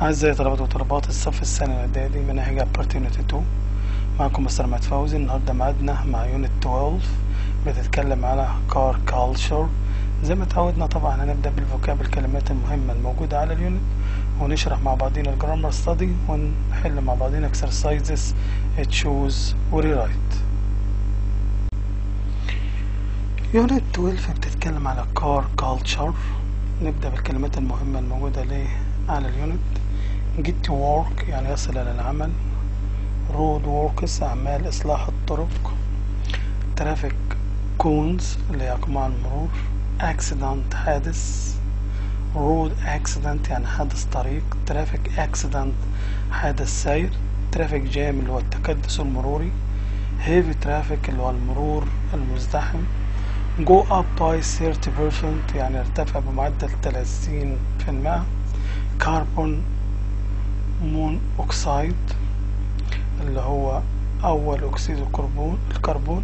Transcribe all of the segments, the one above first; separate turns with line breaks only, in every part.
أعزائي طلبة وطلبات الصف الثاني الإعدادي مناهج Opportunity 2 معكم مستر مات فوزي النهاردة معادنا مع يونت 12 بتتكلم على Car Culture زي ما اتعودنا طبعا هنبدأ بالفوكاب الكلمات المهمة الموجودة على اليونت ونشرح مع بعضينا الجرامر ستادي ونحل مع بعضينا exercises choose وريرايت يونت 12 بتتكلم على Car Culture نبدأ بالكلمات المهمة الموجودة ليه على اليونت get to work يعني يصل إلى العمل road works أعمال إصلاح الطرق traffic cones اللي هي أقماع المرور accident حادث road accident يعني حادث طريق traffic accident حادث سير traffic jam اللي هو التكدس المروري heavy traffic اللي هو المرور المزدحم go up by 30% يعني ارتفع بمعدل 30% كربون مون أكسيد اللي هو أول أكسيد الكربون الكربون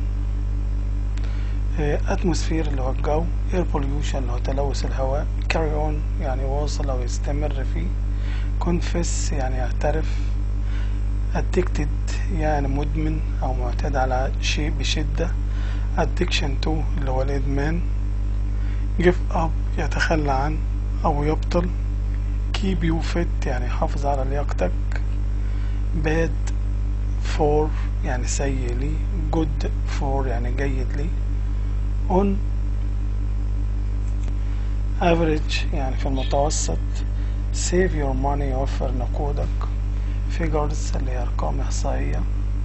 أتموسفير اللي هو الجو اير بوليوشن اللي هو تلوث الهواء carry on يعني واصل أو يستمر فيه confess يعني يعترف addicted يعني مدمن أو معتاد على شيء بشدة addiction to اللي هو الإدمان give up يتخلى عن أو يبطل keep you fit يعني حافظ على لياقتك bad for يعني سيء لي good for يعني جيد لي on average يعني في المتوسط save your money يوفر نقودك figures اللي هي أرقام إحصائية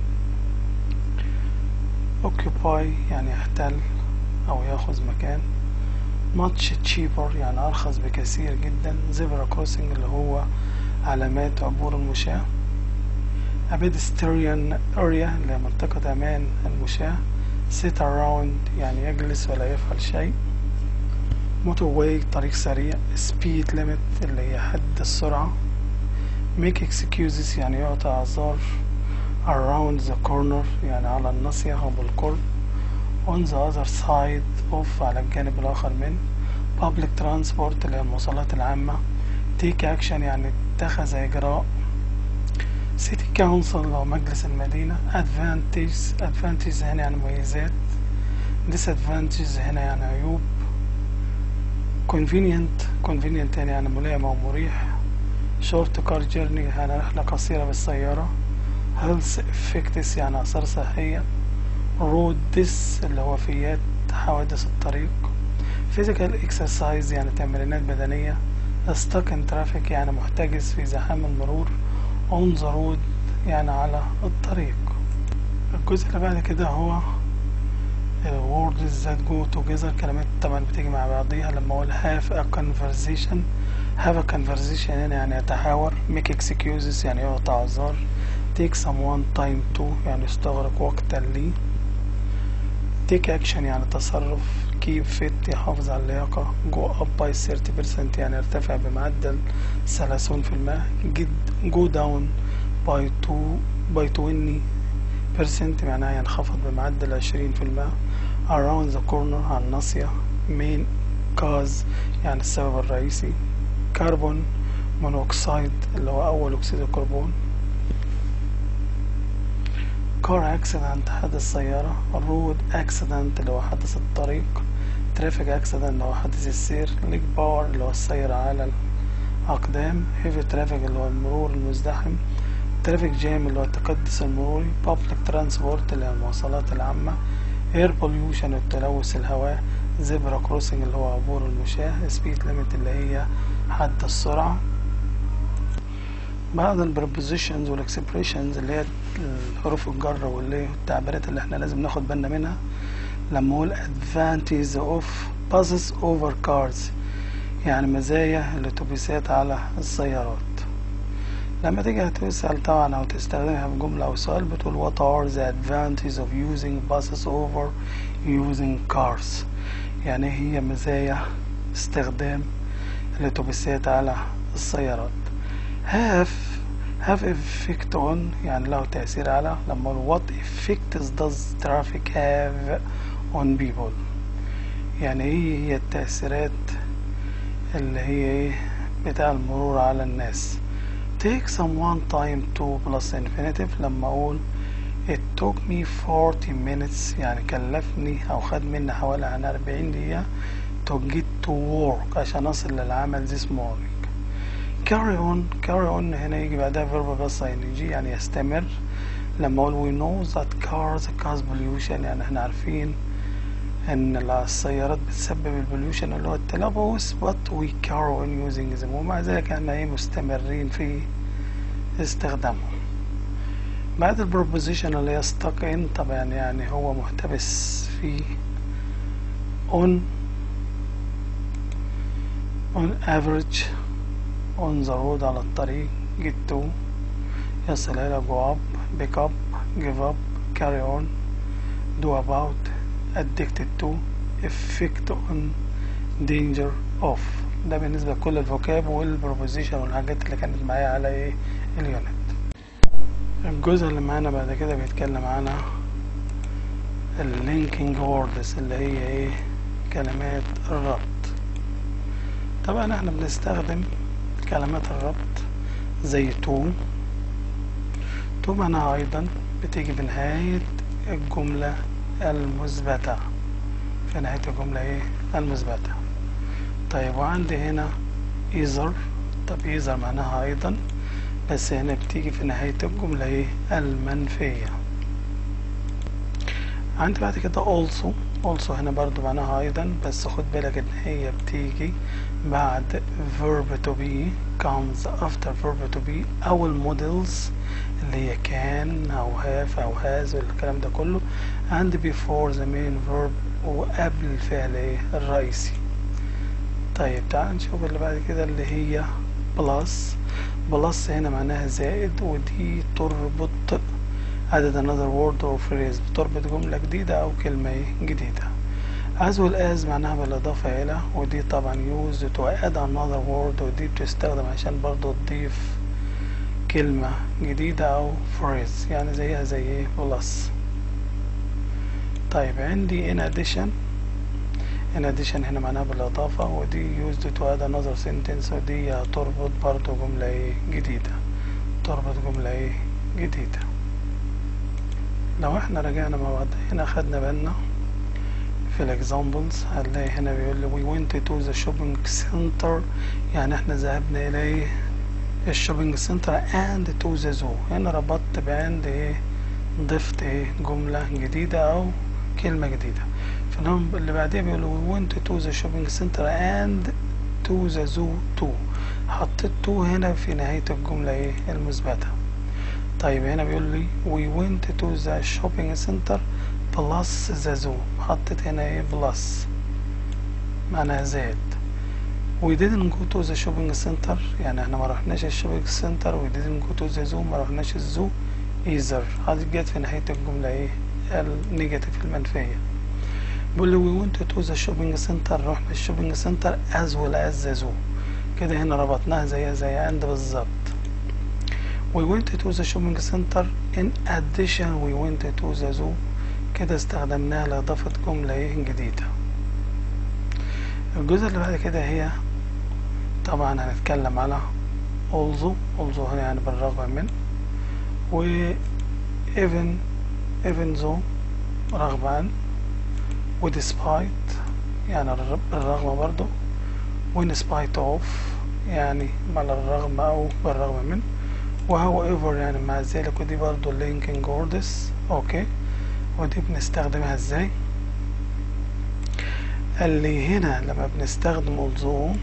occupy يعني يحتل أو يأخذ مكان much cheaper يعني أرخص بكثير جدا zebra crossing اللي هو علامات عبور المشاة a pedestrian area اللي هي منطقة أمان المشاة sit around يعني يجلس ولا يفعل شيء motorway طريق سريع speed limit اللي هي حد السرعة make excuses يعني يعطي أعذار around the corner يعني على الناصية أو بالقرب on the other side of على الجانب الآخر من public transport اللي هي المواصلات العامة take action يعني اتخذ إجراء city council أو مجلس المدينة advantage advantage هنا يعني مميزات disadvantage هنا يعني عيوب convenient convenient هنا يعني ملائم أو مريح short car journey يعني رحلة قصيرة بالسيارة health effects يعني آثار صحية road dis اللي هو فيات حوادث الطريق physical exercise يعني تمرينات بدنية stuck in traffic يعني محتجز في زحام المرور on the road يعني على الطريق الجزء اللي بعد كده هو words that go together كلمات طبعا بتيجي مع بعضيها لما اقول have a conversation have a conversation هنا يعني يتحاور make excuses يعني يعطي اعذار take someone time to يعني يستغرق وقتا لي take action يعني تصرف keep fit يحافظ على اللياقة go up by 30% يعني يرتفع بمعدل 30% get go down by 2 by 20% معناها ينخفض بمعدل 20% around the corner على الناصية main cause يعني السبب الرئيسي كربون مونوكسيد اللي هو أول أكسيد الكربون كار اكسيدنت حادث سيارة رود اكسيدنت اللي هو حادث الطريق ترافيك اكسيدنت اللي هو حادث السير ليك باور اللي هو السير على الأقدام هيفي ترافيك اللي هو المرور المزدحم ترافيك جام اللي هو التكدس المروري بابليك ترانسبورت اللي هي المواصلات العامة اير بوليوشن التلوث الهواء زبرا كروسنج اللي هو عبور المشاة سبيد ليميت اللي هي حد السرعة بعض البريبوزيشنز والاكسبريشنز اللي هي الحروف الجر واللي التعبيرات اللي احنا لازم ناخد بالنا منها لما اقول advantage of buses over cars يعني مزايا الاتوبيسات على السيارات لما تيجي هتسأل طبعا او تستخدمها في جملة او سؤال بتقول what are the advantages of using buses over using cars يعني هي مزايا استخدام الاتوبيسات على السيارات have have effect on يعني له تأثير على لما اقول what effects does traffic have on people يعني ايه هي التأثيرات اللي هي ايه بتاع المرور على الناس take some one time to plus infinitive لما اقول it took me 40 minutes يعني كلفني او خد مني حوالي عن 40 دقيقة to get to work عشان اصل للعمل this morning carry on carry on هنا يجي بعدها verb بس ing يعني يستمر لما اقول we know that cars cause pollution يعني احنا عارفين ان السيارات بتسبب البوليوشن اللي هو التلوث but we carry on using them ومع ذلك احنا ايه مستمرين في استخدامهم بعد البروبوزيشن اللي هي stuck in طبعا يعني هو محتبس في on on average on the road على الطريق get to يصل إلى go up pick up give up carry on do about addicted to effect on danger of ده بالنسبة لكل الفوكاب والبروبوزيشن والحاجات اللي كانت معايا على ايه اليونت الجزء اللي معانا بعد كده بيتكلم على اللينكينج ووردز اللي هي ايه كلمات الربط طبعا احنا بنستخدم كلمات الربط زي تو تو معناها ايضا بتيجي بنهاية الجملة المثبتة في نهاية الجملة ايه المثبتة طيب وعندي هنا ايزر طب ايزر معناها ايضا بس هنا بتيجي في نهاية الجملة ايه المنفية عندي بعد كده also also هنا برضو معناها ايضا بس خد بالك ان هي بتيجي بعد verb to be comes after verb to be او المودلز اللي هي كان او have او has والكلام ده كله and before the main verb وقبل الفعل ايه الرئيسي طيب تعال نشوف اللي بعد كده اللي هي plus plus هنا معناها زائد ودي تربط added another word or phrase بتربط جملة جديدة أو كلمة إيه جديدة as well as معناها بالإضافة إلى ودي طبعا used to add another word ودي بتستخدم عشان برضو تضيف كلمة جديدة أو phrase يعني زيها زي إيه plus طيب عندي in addition in addition هنا معناها بالإضافة ودي used to add another sentence ودي هتربط برضو جملة إيه جديدة تربط جملة إيه جديدة لو احنا رجعنا مع بعض هنا خدنا بالنا في الاكزامبلز هنلاقي هنا بيقول لي we went to the shopping center يعني احنا ذهبنا الى ايه الشوبينج سنتر and to the zoo هنا ربطت باند ايه ضفت ايه جملة جديدة او كلمة جديدة في النمبر اللي بعديها بيقول لي we went to the shopping center and to the zoo too حطيت to هنا في نهاية الجملة ايه المثبتة طيب هنا بيقول لي we went to the shopping center plus the zoo حطيت هنا ايه plus معناها زائد we didn't go to the shopping center يعني احنا ما رحناش الشوبينج سنتر we didn't go to the zoo ما رحناش الزو either هذه جت في نهاية الجملة ايه النيجاتيف المنفية بيقول لي we went to the shopping center رحنا الشوبينج سنتر as well as the zoo كده هنا ربطناها زيها زي عند بالظبط we went to the shopping center in addition we went to the zoo كده استخدمناها لإضافة جملة ايه جديدة الجزء اللي بعد كده هي طبعا هنتكلم على also also هنا يعني بالرغم من و even even though رغم عن و despite يعني بالرغم برضو و in spite of يعني على الرغم أو بالرغم من و however يعني مع ذلك ودي برضو linking words اوكي ودي بنستخدمها ازاي اللي هنا لما بنستخدم although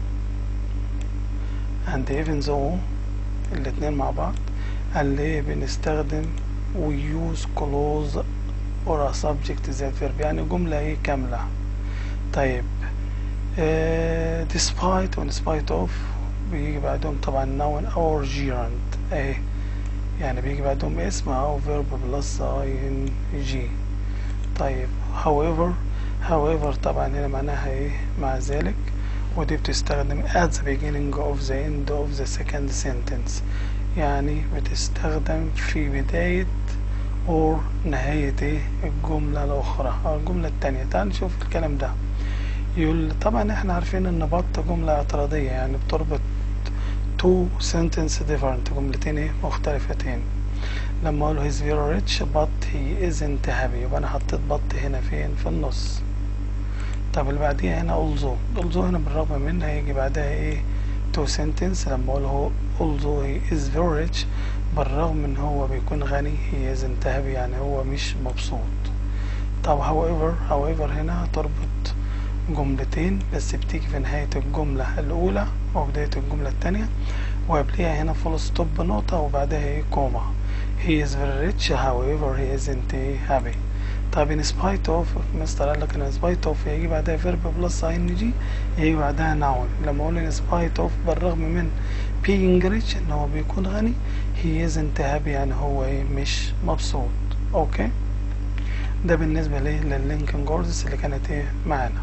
and even though الاتنين مع بعض اللي بنستخدم we use clause or a subject that verb يعني جملة ايه كاملة طيب uh, despite و spite of بيجي بعدهم طبعا noun or gerund ايه يعني بيجي بعدهم اسم او verb plus ing طيب however however طبعا هنا معناها ايه مع ذلك ودي بتستخدم at the beginning of the end of the second sentence يعني بتستخدم في بداية or نهاية ايه الجملة الأخرى أو الجملة التانية تعال نشوف الكلام ده يقول طبعا احنا عارفين ان بط جملة اعتراضية يعني بتربط to two sentence different جملتين ايه مختلفتين لما اقول he's very rich but he isn't happy يبقى انا حطيت but هنا فين في النص طب اللي بعديها هنا although although هنا بالرغم من هيجي بعدها ايه two sentence لما اقول هو although he is very rich بالرغم ان هو بيكون غني he isn't happy يعني هو مش مبسوط طب however however هنا هتربط جملتين بس بتيجي في نهاية الجملة الأولى وبداية الجملة التانية وقبلها هنا فول ستوب بنقطة وبعدها ايه كوما he is very rich however he isn't happy طب in spite of مستر قال لك in spite of يجي بعدها verb plus ing يجي بعدها noun لما اقول in spite of بالرغم من being rich ان هو بيكون غني he isn't happy يعني هو ايه مش مبسوط اوكي ده بالنسبة ليه لللينكن جوردس اللي كانت ايه معانا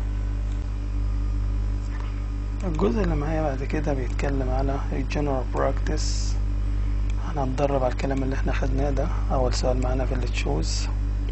الجزء اللي معايا بعد كده بيتكلم على الجنرال براكتس هنتدرب على الكلام اللي احنا خدناه ده اول سؤال معانا في اللي تشوز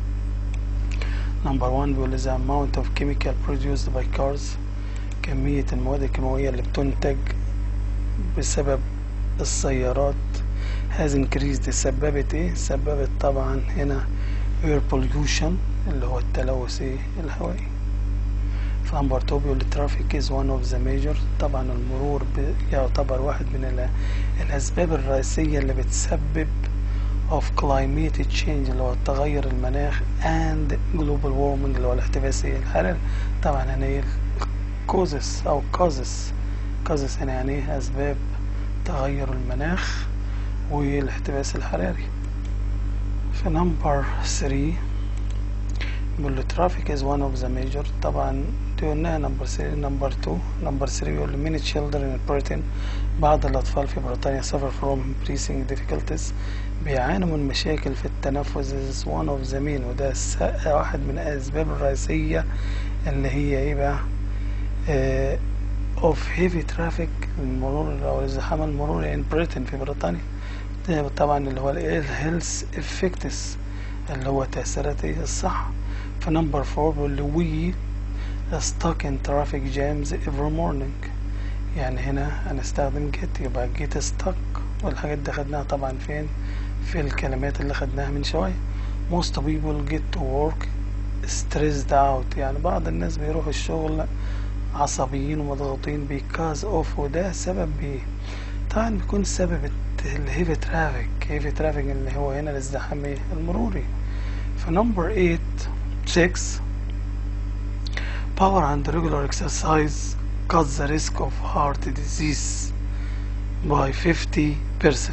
نمبر 1 بيقول the amount of chemical produced by cars كمية المواد الكيماوية اللي بتنتج بسبب السيارات has increased سببت ايه سببت طبعا هنا air pollution اللي هو التلوث ايه الهوائي فنمبر 2 بيقول الترافيك is one of the major طبعا المرور يعتبر واحد من ال- الأسباب الرئيسية اللي بتسبب of climate change اللي هو التغير المناخ and global warming اللي هو الاحتباس الحراري طبعا هنا ايه causes أو causes causes هنا يعني ايه أسباب تغير المناخ والاحتباس الحراري في نمبر 3 بيقول له traffic is one of the major طبعا دي قلناها نمبر 3 نمبر 2 نمبر 3 بيقول له many children in Britain بعض الأطفال في بريطانيا suffer from breathing difficulties بيعانوا من مشاكل في التنفس is one of the main وده س- واحد من الأسباب الرئيسية اللي هي ايه بقى آه of heavy traffic المرور أو الزحام المروري in Britain في بريطانيا ده طبعا اللي هو ال health effects اللي هو تأثيرات إيه؟ الصحة في نمبر فور بيقول لي we stuck in traffic jams every morning يعني هنا هنستخدم get يبقى get stuck والحاجات دي خدناها طبعا فين في الكلمات اللي خدناها من شوية most people get to work stressed out يعني بعض الناس بيروحوا الشغل عصبيين ومضغوطين because of وده سبب بيه طبعا بيكون سبب الهيفي ترافيك هيفي ترافيك اللي هو هنا الازدحام إيه؟ المروري فنمبر 8 6 power and regular exercise cuts the risk of heart disease by 50%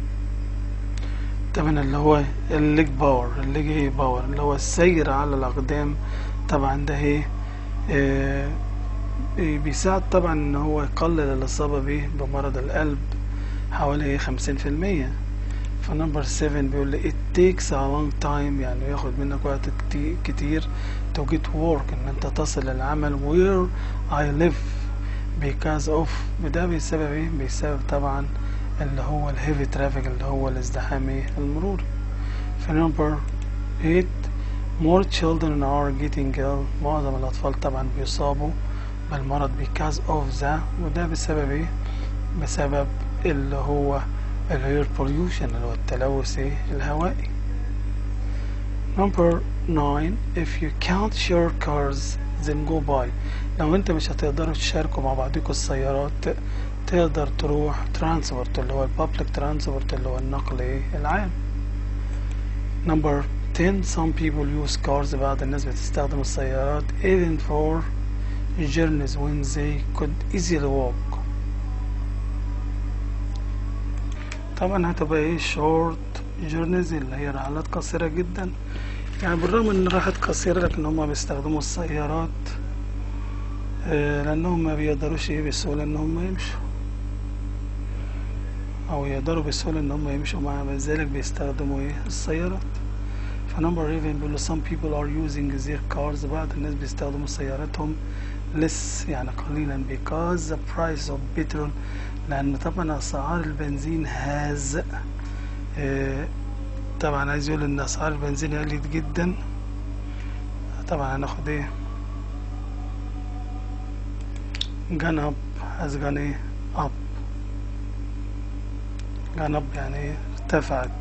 طبعا اللي هو الليج باور الليج ايه باور اللي هو السير على الأقدام طبعا ده ايه آه، بيساعد طبعا ان هو يقلل الإصابة بيه بمرض القلب حوالي خمسين في المية فنمبر 7 بيقول لي it takes a long time يعني ياخد منك وقت كتي- كتير to get work ان انت تصل للعمل where I live because of وده بسبب ايه بسبب طبعا اللي هو الهيفي ترافيك اللي هو الازدحام ايه المروري في نمبر 8 more children are getting ill معظم الأطفال طبعا بيصابوا بالمرض because of the وده بسبب ايه بسبب اللي هو الاير pollution اللي هو التلوث ايه الهوائي number 9 if you can't share cars then go by لو انت مش هتقدروا تشاركوا مع بعضكم السيارات تقدر تروح ترانسبورت اللي هو البابليك ترانسبورت اللي هو النقل ايه العام number 10 some people use cars بعض الناس بتستخدم السيارات even for journeys when they could easily walk طبعا هتبقى ايه short journeys اللي هي رحلات قصيرة جدا يعني بالرغم ان راحت قصيرة لكن هما بيستخدموا السيارات آه، لانهم ما بيقدروش ايه بسهولة ان هم يمشوا او يقدروا بسهولة ان هم يمشوا مع ذلك بيستخدموا ايه السيارات فنمبر 11 بيقول some people are using their cars بعض الناس بيستخدموا سياراتهم less يعني قليلا because the price of petrol لأن طبعا أسعار البنزين هاز آه، طبعا عايز يقول إن أسعار البنزين قلت جدا طبعا هناخد إيه gone up has gone إيه up gone up يعني ارتفعت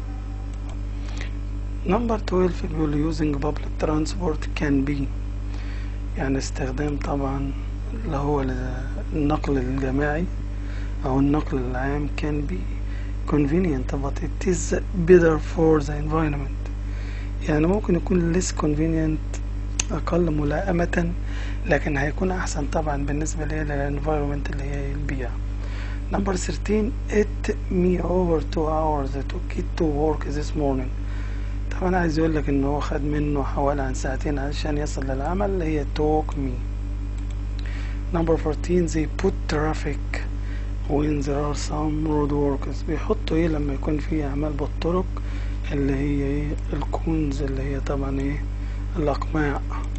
number 12 بيقول using public transport can be يعني استخدام طبعا اللي هو النقل الجماعي أو النقل العام can be convenient but it is better for the environment يعني ممكن يكون less convenient أقل ملائمة لكن هيكون أحسن طبعا بالنسبة لي للانفايرمنت اللي هي البيئة number 13 it me over two hours to get to work this morning طبعا عايز يقول لك ان هو خد منه حوالي عن ساعتين عشان يصل للعمل اللي هي took me number 14 they put traffic when there are some road workers بيحطوا ايه لما يكون في اعمال بالطرق اللي هي ايه الكونز اللي هي طبعا ايه الأقماع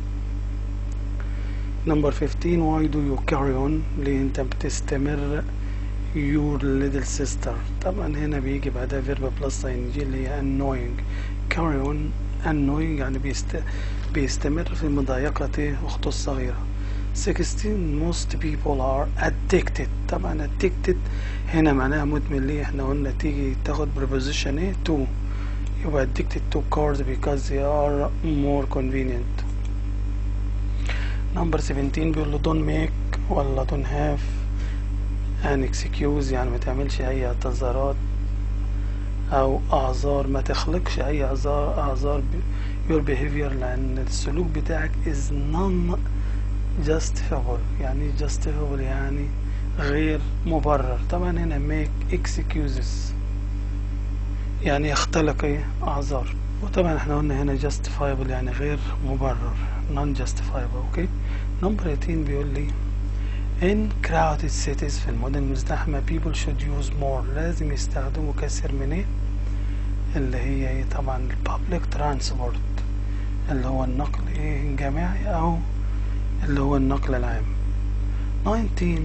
number 15 why do you carry on ليه انت بتستمر your little sister طبعا هنا بيجي بعدها verb plus ing اللي هي annoying carry on annoying يعني بيست... بيستمر في مضايقة أخته الصغيرة 16 most people are addicted طبعا addicted هنا معناها مدمن ليه احنا قلنا تيجي تاخد preposition ايه to يبقى addicted to cars because they are more convenient number 17 بيقول له don't make ولا don't have an excuse يعني ما تعملش اي اعتذارات او اعذار ما تخلقش اي اعذار اعذار your behavior لان السلوك بتاعك is non justifiable يعني justifiable يعني غير مبرر طبعا هنا make excuses يعني يختلق ايه اعذار وطبعا احنا قلنا هنا justifiable يعني غير مبرر non justifiable اوكي نمبر 18 بيقول لي in crowded cities في المدن المزدحمة people should use more لازم يستخدموا كثير من ايه اللي هي ايه طبعا public transport اللي هو النقل ايه الجماعي او اللي هو النقل العام 19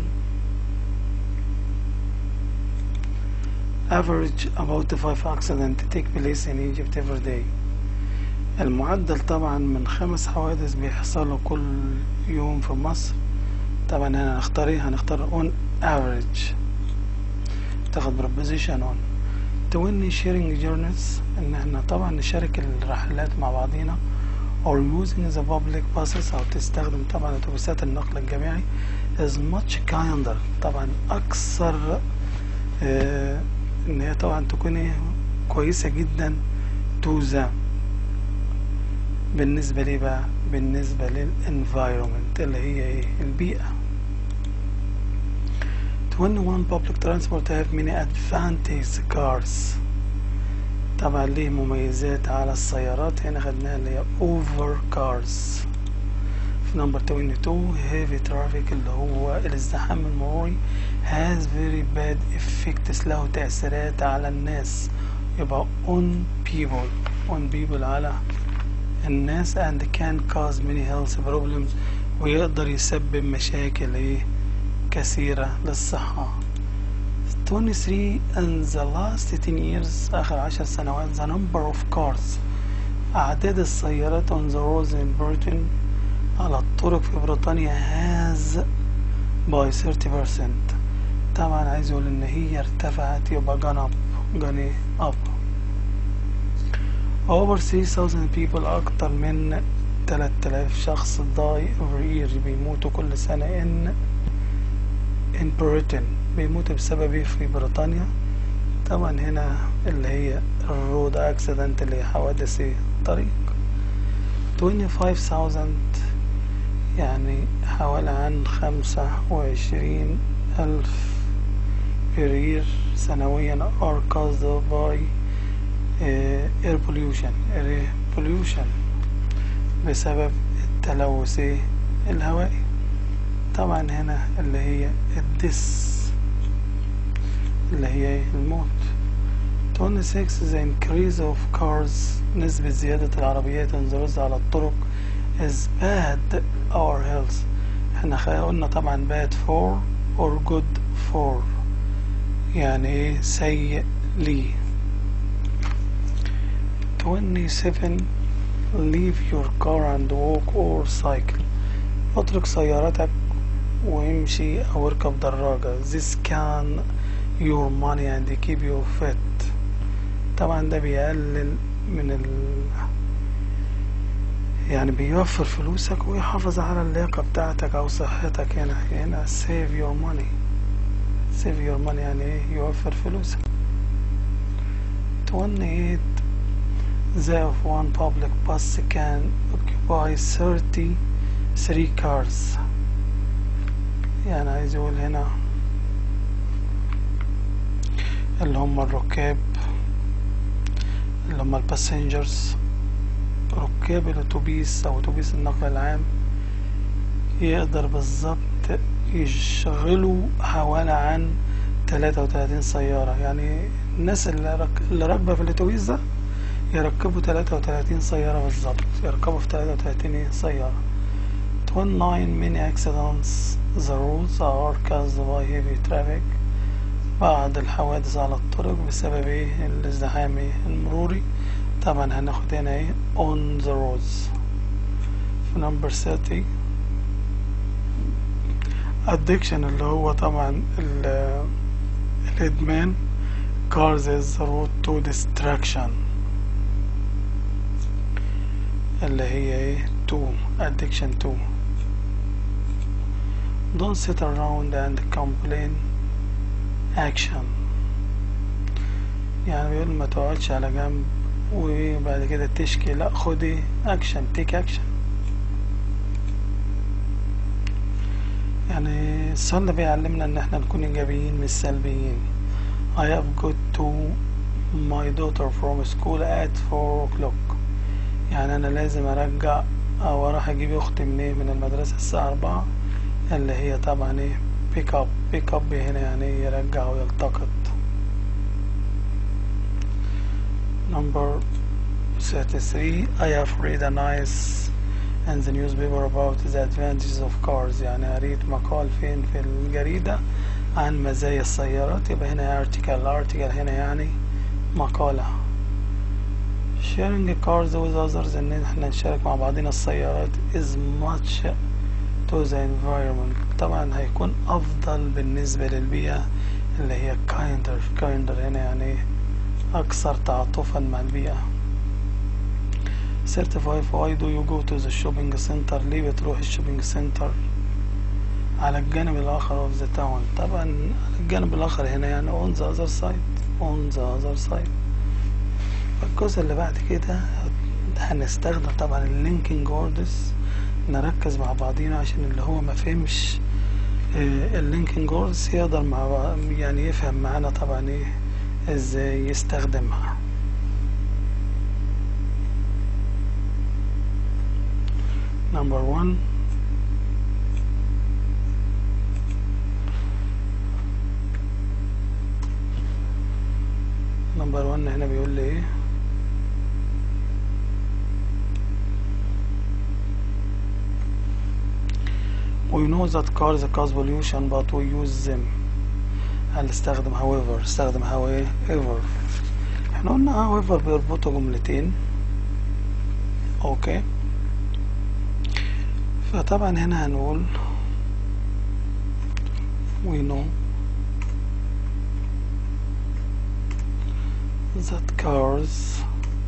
average about 5 accidents take place in Egypt every day المعدل طبعا من خمس حوادث بيحصلوا كل يوم في مصر طبعا هنا هنختار ايه هنختار on average تاخد preposition on توين sharing journeys ان احنا طبعا نشارك الرحلات مع بعضينا or using the public buses او تستخدم طبعا اتوبيسات النقل الجماعي is much kinder طبعا اكثر اه ان هي طبعا تكون ايه كويسة جدا to the بالنسبة ليه بقى بالنسبة للانفايرومنت اللي هي ايه البيئة 21 public transport have many advantages cars طبعا ليه مميزات على السيارات هنا خدناها اللي هي over cars في نمبر 22 heavy traffic اللي هو الازدحام المروري has very bad effects له تأثيرات على الناس يبقى on people on people على الناس and can cause many health problems ويقدر يسبب مشاكل ايه كثيرة للصحة 23 in the last 10 years آخر عشر سنوات the number of cars أعداد السيارات on the roads in Britain على الطرق في بريطانيا has by 30% طبعا عايز يقول ان هي ارتفعت يبقى gone up gone up over 3000 people أكتر من 3000 شخص die every year بيموتوا كل سنة in in Britain بيموتوا بسبب ايه في بريطانيا طبعا هنا اللي هي الرود اكسيدنت اللي هي حوادث طريق 25000 يعني حوالي عن خمسة وعشرين ألف برير سنويا are caused by uh, air pollution air pollution بسبب التلوث الهوائي طبعا هنا اللي هي الدس اللي هي الموت 26 the increase of cars نسبة زيادة العربيات انزروز على الطرق is bad our health احنا قلنا طبعا bad for or good for يعني ايه سيء لي 27 leave your car and walk or cycle اترك سيارتك وامشي او اركب دراجة this can your money and keep you fit طبعا ده بيقلل من ال يعني بيوفر فلوسك ويحافظ على اللياقة بتاعتك أو صحتك هنا هنا save your money save your money يعني إيه يوفر فلوسك 28 the of one public bus can occupy 33 cars يعني عايز يقول هنا اللي هم الركاب اللي هم الباسنجرز ركاب الاتوبيس او اتوبيس النقل العام يقدر بالظبط يشغلوا حوالي عن 33 سيارة يعني الناس اللي, رك... اللي راكبة في الاتوبيس ده يركبوا 33 سيارة بالظبط يركبوا في 33 سيارة 29 many accidents the roads are caused by heavy traffic بعض الحوادث على الطرق بسبب ايه الازدحام المروري طبعا هناخد هنا ايه on the roads في number 30 addiction اللي هو طبعا الادمان cars is the road to distraction اللي هي ايه to addiction to don't sit around and complain action يعني بيقول ما تقعدش على جنب وبعد كده تشكي لا خد ايه اكشن تيك اكشن يعني السؤال ده بيعلمنا ان احنا نكون ايجابيين مش سلبيين I have got to my daughter from school at 4 o'clock يعني انا لازم ارجع او اروح اجيب اختي منين من المدرسة الساعة 4 اللي هي طبعا ايه بيك اب بيك اب هنا يعني يرجع ويلتقط number 33 I have read a nice in the newspaper about the advantages of cars يعني قريت مقال فين في الجريدة عن مزايا السيارات يبقى هنا article article هنا يعني مقالة sharing cars with others ان احنا نشارك مع بعضنا السيارات is much to the environment طبعا هيكون افضل بالنسبة للبيئة اللي هي kinder kinder هنا يعني اكثر تعاطفا مع البيئة 35 why do you go to the shopping center ليه بتروح الشوبينج سنتر على الجانب الآخر of the town طبعا على الجانب الآخر هنا يعني on the other side on the other side الجزء اللي بعد كده هنستخدم طبعا اللينكينج ووردز نركز مع بعضينا عشان اللي هو ما فهمش اللينكينج ووردز يقدر مع يعني يفهم معانا طبعا ايه ازاي يستخدمها number one number one هنا بيقول لي ايه we know that cars cause pollution but we use them هل استخدم however استخدم however احنا قلنا however بيربطوا جملتين اوكي فطبعا هنا هنقول we know that cars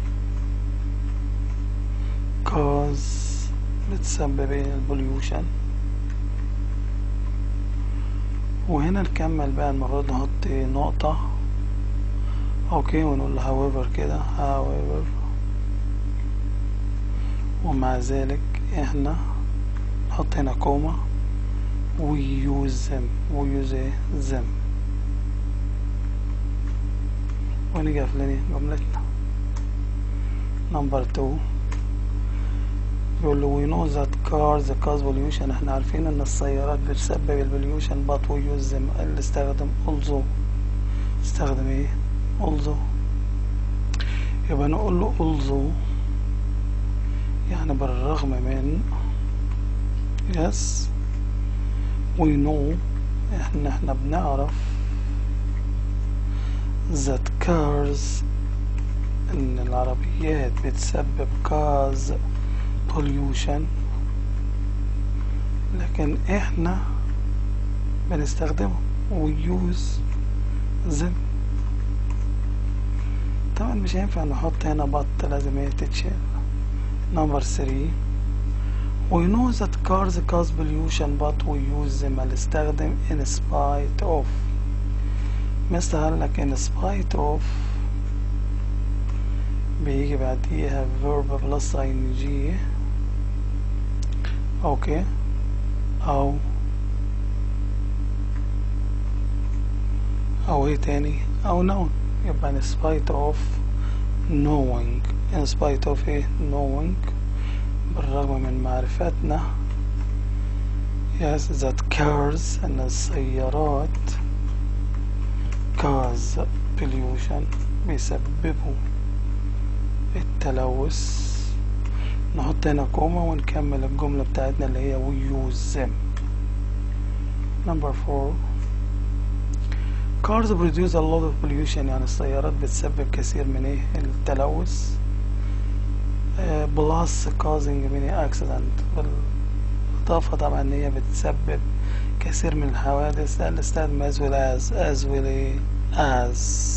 cause بتسبب البوليوشن وهنا نكمل بقى المرة دي نحط نقطة اوكي ونقول however كده however ومع ذلك احنا نحط هنا كوما we use them we use them ونيجي قافلين جملتنا نمبر 2 يقول له we know that cars cause pollution احنا عارفين ان السيارات بتسبب البوليوشن but we use them اللي استخدم also استخدم ايه also يبقى نقول له also يعني بالرغم من yes we know احنا احنا بنعرف that cars ان العربيات بتسبب cause pollution لكن احنا بنستخدمه we use زم طبعا مش هينفع نحط هنا بط لازم هي تتشال number 3 we know that cars cause pollution but we use them هنستخدم in spite of مثل قال لك in spite of بيجي بعديها verb plus ing اوكي او او ايه تاني او noun يبقى in spite of knowing in spite of ايه knowing بالرغم من معرفتنا yes that cars ان السيارات cause pollution بيسببوا التلوث نحط هنا كوما ونكمل الجملة بتاعتنا اللي هي we use them number four cars produce a lot of pollution يعني السيارات بتسبب كثير من ايه التلوث uh, plus causing many accident بالإضافة طبعا ان هي بتسبب كثير من الحوادث نستخدم as well as as well as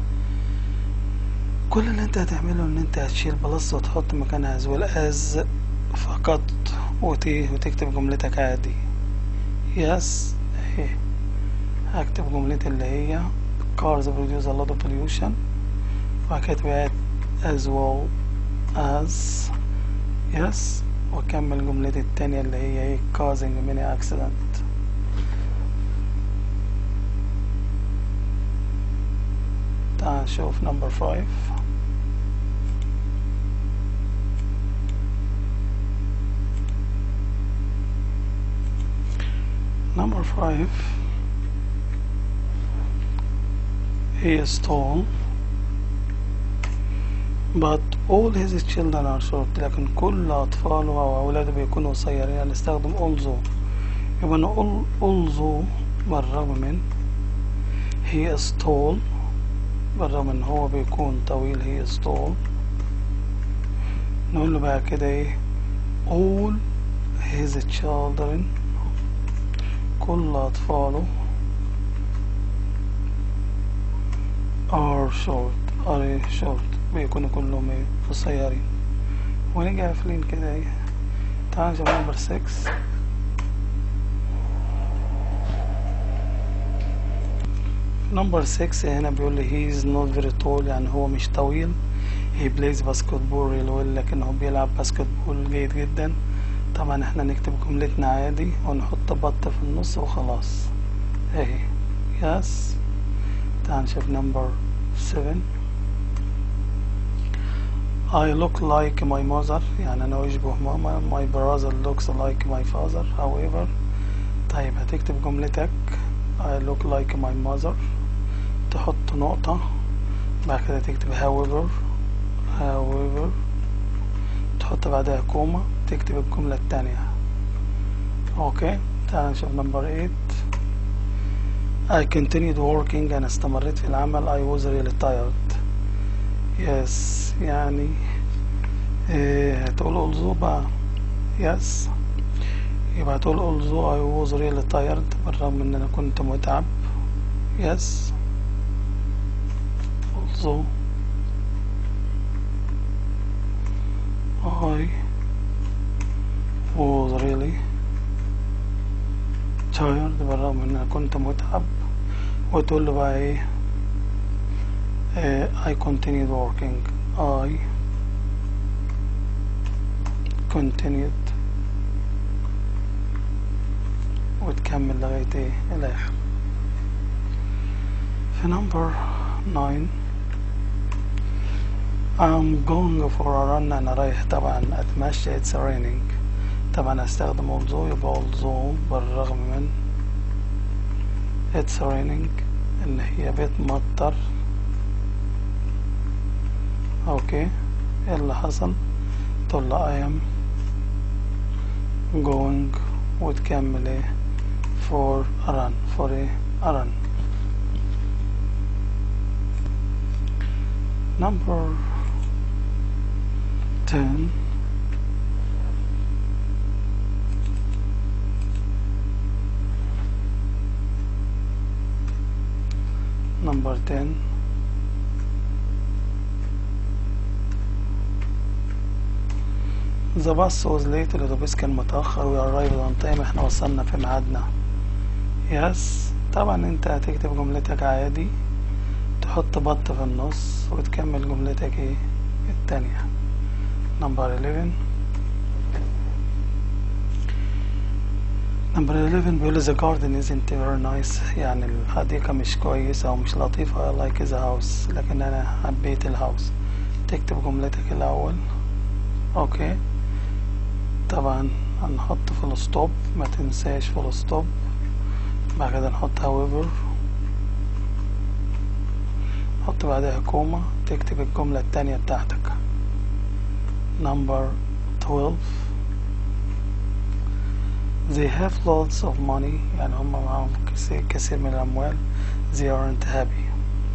كل اللي انت هتعمله ان انت هتشيل بلس وتحط مكانها as well as فقط وتي وتكتب جملتك عادي يس اهي هكتب جملتي اللي هي cars produce a lot of pollution وهكتب as well as yes واكمل جملتي التانية اللي هي ايه causing many accident تعال نشوف number five number five he is tall but all his children are short لكن كل أطفاله أو أولاده بيكونوا قصيرين هنستخدم also يبقى نقول also بالرغم من he is tall بالرغم ان هو بيكون طويل he is tall نقول له بقى كده ايه all his children كل أطفاله are short are إيه short بيكونوا كلهم ايه قصيرين ونيجي قافلين كده ايه تعال نشوف نمبر 6 نمبر 6 هنا بيقول لي he is not very tall يعني هو مش طويل he plays basketball really well لكن هو بيلعب باسكتبول جيد جدا طبعا احنا نكتب جملتنا عادي ونحط بط في النص وخلاص اهي يس تعال نشوف نمبر 7 I look like my mother يعني أنا أشبه ماما my brother looks like my father however طيب هتكتب جملتك I look like my mother تحط نقطة بعد كده تكتب however however تحط بعدها كوما تكتب الجملة التانية اوكي تعال نشوف نمبر 8 I continued working أنا استمريت في العمل I was really tired yes يعني إيه هتقول also بقى yes يبقى هتقول although I was really tired بالرغم ان انا كنت متعب yes although I was really tired بالرغم ان انا كنت متعب وتقول له بقى ايه uh, I continued working I continued وتكمل لغاية ايه الآخر في number 9 I'm going for a run أنا رايح طبعا أتمشى it's raining طبعا هستخدم although يبقى although بالرغم من it's raining إن هي بتمطر اوكي ايه اللي حصل تقول له I am going وتكمل ايه for a run for ايه a run number 10 number 10 The bus was late الأتوبيس كان متأخر we arrived on time احنا وصلنا في ميعادنا yes طبعا انت هتكتب جملتك عادي تحط بط في النص وتكمل جملتك ايه التانية number 11 number 11 بيقول the garden isn't very nice يعني الحديقة مش كويسة أو مش لطيفة I like the house لكن أنا حبيت الهاوس تكتب جملتك الأول أوكي طبعا هنحط فول ستوب ما تنساش فول ستوب بعد كده نحط however نحط بعدها كوما تكتب الجملة التانية بتاعتك number 12 they have lots of money يعني هم معاهم كثير, كثير من الأموال they aren't happy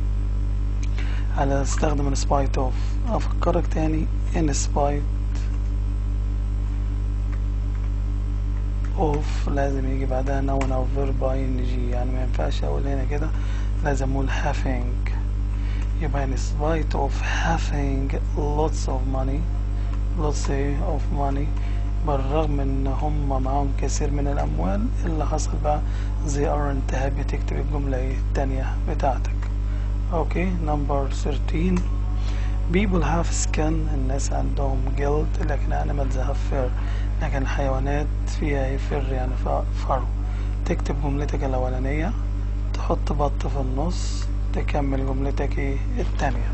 على استخدم in spite of أفكرك تاني in spite of لازم يجي بعدها noun أو verb ing يعني ما ينفعش أقول هنا كده لازم أقول having يبقى in spite of having lots of money lots of money بالرغم ان هم معاهم كثير من الاموال اللي حصل بقى they aren't happy تكتب الجملة ايه التانية بتاعتك اوكي نمبر 13 people have skin الناس عندهم جلد لكن animals have fur لكن الحيوانات فيها ايه فر يعني فرو تكتب جملتك الاولانية تحط بط في النص تكمل جملتك ايه التانية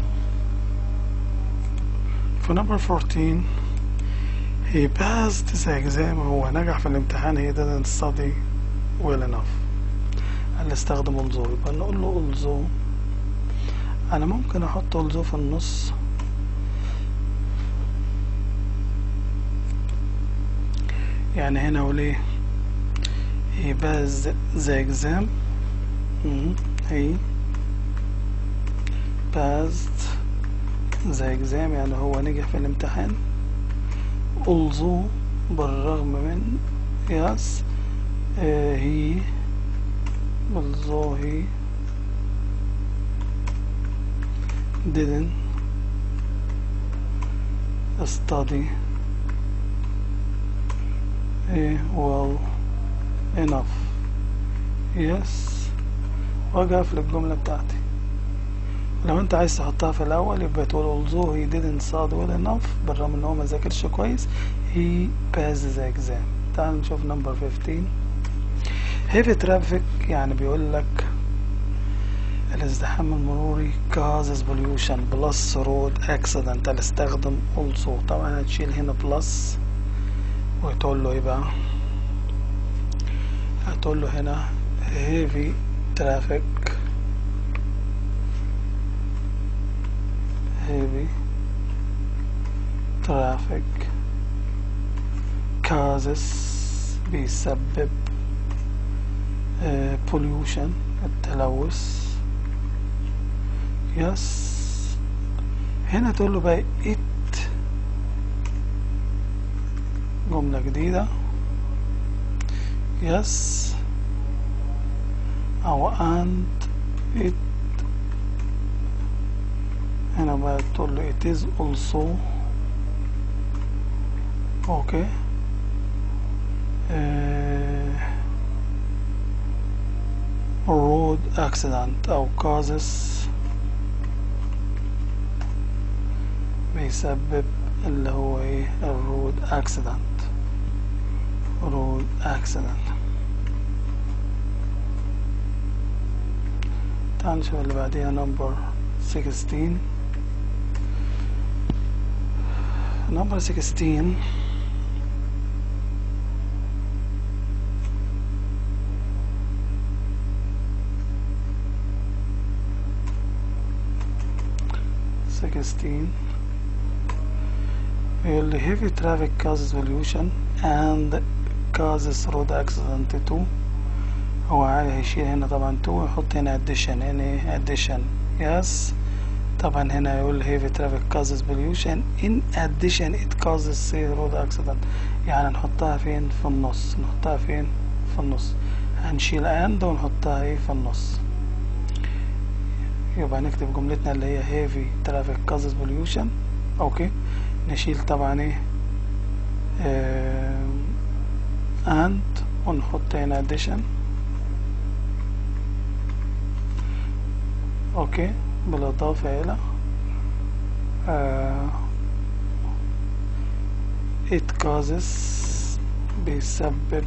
في نمبر 14 he passed the exam هو نجح في الامتحان he didn't study well enough قال استخدم الزو يبقى نقول له الزو انا ممكن احط الزو في النص يعني هنا اقول ايه he passed the exam he passed the exam يعني هو نجح في الامتحان although بالرغم من yes uh, he although he didn't study uh, well enough yes وقف الجملة بتاعتي لو انت عايز تحطها في الاول يبقى تقول although he didn't study well enough بالرغم ان هو ما ذاكرش كويس he passed the exam تعال نشوف نمبر 15 heavy traffic يعني بيقول لك الازدحام المروري causes pollution plus road accident هنستخدم also طبعا هتشيل هنا plus وتقول له ايه بقى هتقول له هنا heavy traffic heavy traffic causes بيسبب uh, pollution التلوث yes هنا تقول له بقى it جملة جديدة yes أو and it هنا بقى تقول له it is also okay uh, road accident أو causes بيسبب اللي هو ايه الرود accident road accident تعال نشوف اللي بعديها number 16 number 16 16 will heavy traffic causes pollution and causes road accident too هو هيشيل هنا طبعا تو ويحط هنا addition هنا ايه addition yes طبعا هنا يقول heavy traffic causes pollution in addition it causes say road accident يعني نحطها فين في النص نحطها فين في النص هنشيل and ونحطها ايه في النص يبقى نكتب جملتنا اللي هي heavy traffic causes pollution اوكي نشيل طبعا ايه آه and ونحط هنا addition اوكي بالاضافة الى آه it causes بيسبب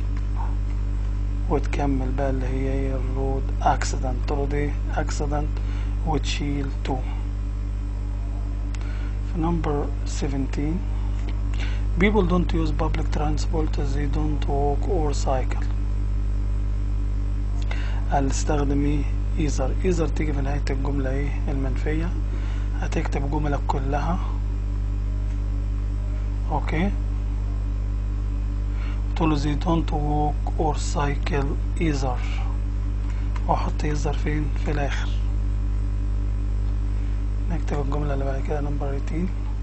وتكمل بقى اللي هي ايه الرود accident رود ايه accident وتشيل تو في number 17 people don't use public transport they don't walk or cycle هنستخدم ايه ايزر ايزر تيجي في نهاية الجملة ايه المنفية هتكتب جملك كلها اوكي تقول they don't walk or cycle either واحط either فين في الاخر نكتب الجملة اللي بعد كده نمبر 18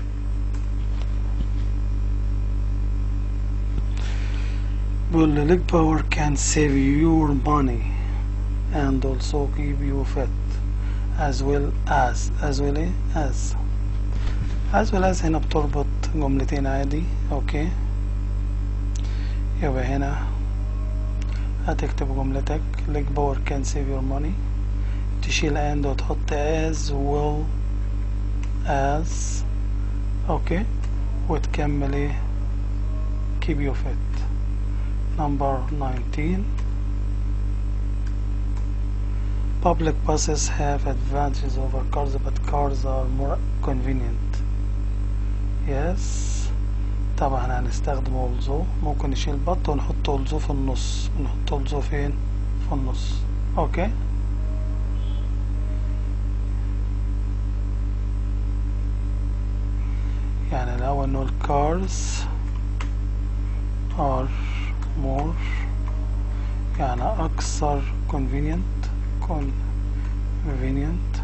بيقول لي leg power can save your money and also keep you fit as well as as well إيه؟ as as well as هنا بتربط جملتين عادي اوكي يبقى هنا هتكتب جملتك leg power can save your money تشيل and وتحط as well as اوكي وتكمل ايه keep you fit number 19 public buses have advantages over cars but cars are more convenient yes طبعا هنستخدم also ممكن نشيل بط ونحط also في النص ونحط also فين في النص اوكي يعني الأول نقول cars are more يعني أكثر convenient convenient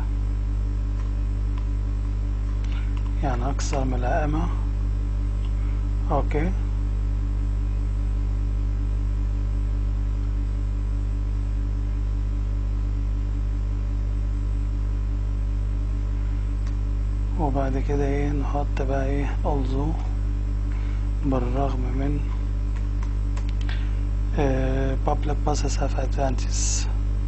يعني أكثر ملائمة أوكي وبعد كده ايه نحط بقى ايه also بالرغم من uh, public buses have advantages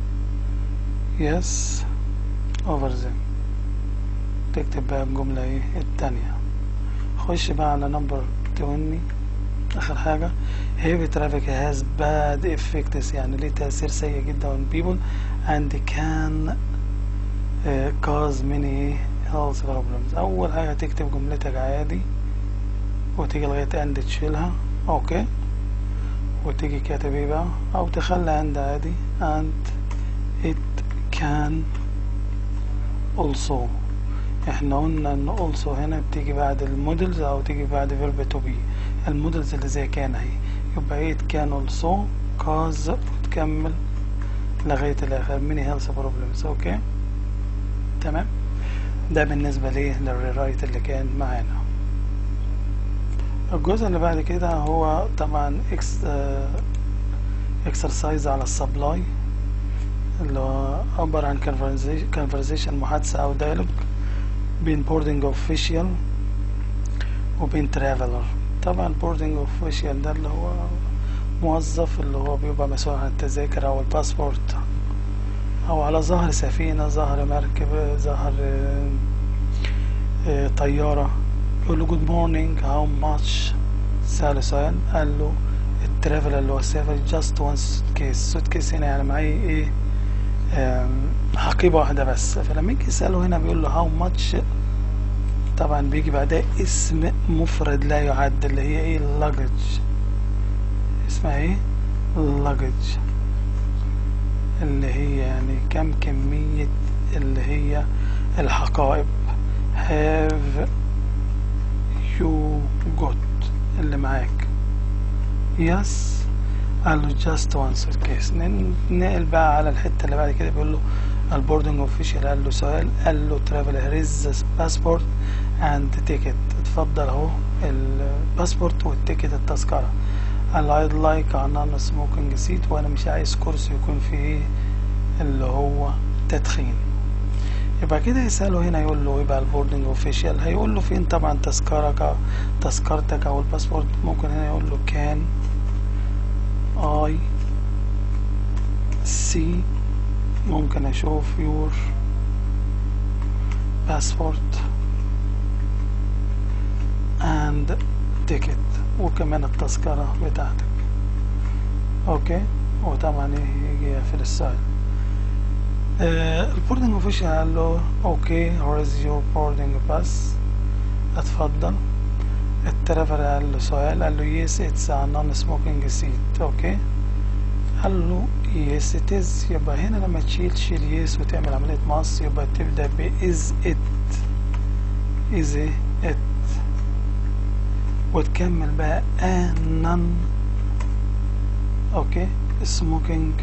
yes over them تكتب بقى الجملة ايه التانية خش بقى على نمبر 20 اخر حاجة heavy traffic has bad effects يعني ليه تأثير سيء جدا on people and can uh, cause many health problems اول حاجة تكتب جملتك عادي وتيجي لغاية عند تشيلها اوكي وتيجي كاتب ايه بقى او تخلي عند عادي and it can also احنا قلنا ان also هنا بتيجي بعد المودلز او تيجي بعد verb to be المودلز اللي زي كان اهي يبقى it can also cause وتكمل لغاية الاخر many health problems اوكي تمام ده بالنسبة ليه للريرايت اللي كان معانا الجزء اللي بعد كده هو طبعا اكس اكسرسايز على السبلاي اللي هو عبارة عن conversation محادثة أو ديالوج بين boarding official وبين traveler طبعا boarding official ده اللي هو موظف اللي هو بيبقى مسؤول عن التذاكر أو الباسبورت أو على ظهر سفينة ظهر مركب ظهر طيارة يقول له جود مورنينج هاو ماتش سأله سؤال قال له الترافل اللي هو سافر جاست وان سوت كيس سوت كيس هنا يعني معايا ايه حقيبة واحدة بس فلما يجي يسأله هنا بيقول له هاو ماتش طبعا بيجي بعدها اسم مفرد لا يعد اللي هي ايه luggage اسمها ايه luggage اللي هي يعني كم كمية اللي هي الحقائب have you got اللي معاك yes قال له just one suitcase ننقل بقى على الحتة اللي بعد كده بيقول له البوردنج اوفيشال قال له سؤال قال له travel here is passport and ticket اتفضل اهو الباسبورت والتيكت التذكرة قال له I'd like a non smoking seat وانا مش عايز كرسي يكون فيه اللي هو تدخين يبقى كده يسأله هنا يقول له يبقى البوردنج اوفيشال هيقول له فين طبعا تذكرك تذكرتك او الباسبورت ممكن هنا يقول له كان اي سي ممكن اشوف يور باسبورت اند تيكت وكمان التذكرة بتاعتك اوكي وطبعا يجي يقفل السؤال البوردنج اوفيشال قال له اوكي هور از يور بوردنج باس اتفضل الترافل قال له سؤال قال له يس اتس ا نون سموكينج سيت اوكي قال له يس ات از يبقى هنا لما تشيل تشيل يس وتعمل عملية مقص يبقى تبدأ ب از ات از ات وتكمل بقى ا نون اوكي سموكينج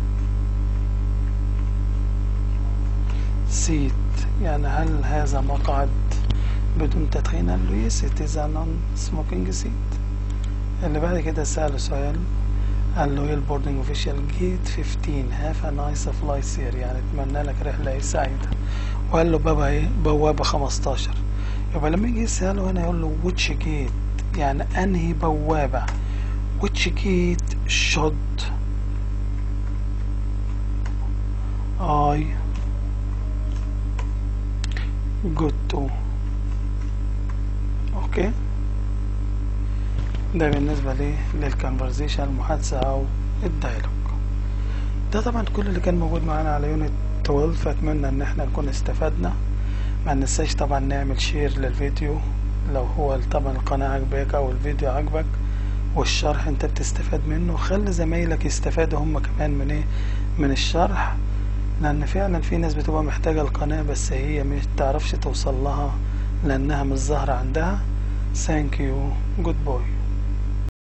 سيت يعني هل هذا مقعد بدون تدخين قال له يس it is a non smoking seat اللي بعد كده سأله سؤال قال له ايه البوردنج اوفيشال جيت 15 هاف ا نايس فلاي سير يعني اتمنى لك رحله ايه سعيده وقال له بابا ايه بوابه 15 يبقى لما يجي يسأله هنا يقول له which gate يعني انهي بوابه which gate should I go to اوكي ده بالنسبة لي للكونفرزيشن المحادثة او الدايلوج ده طبعا كل اللي كان موجود معانا على يونت 12 فاتمنى ان احنا نكون استفدنا ما ننساش طبعا نعمل شير للفيديو لو هو طبعا القناة عجبك او الفيديو عجبك والشرح انت بتستفاد منه خلي زمايلك يستفادوا هم كمان من ايه من الشرح لان فعلا في ناس بتبقى محتاجة القناة بس هي مش تعرفش توصل لها لانها مش ظاهرة عندها thank you good boy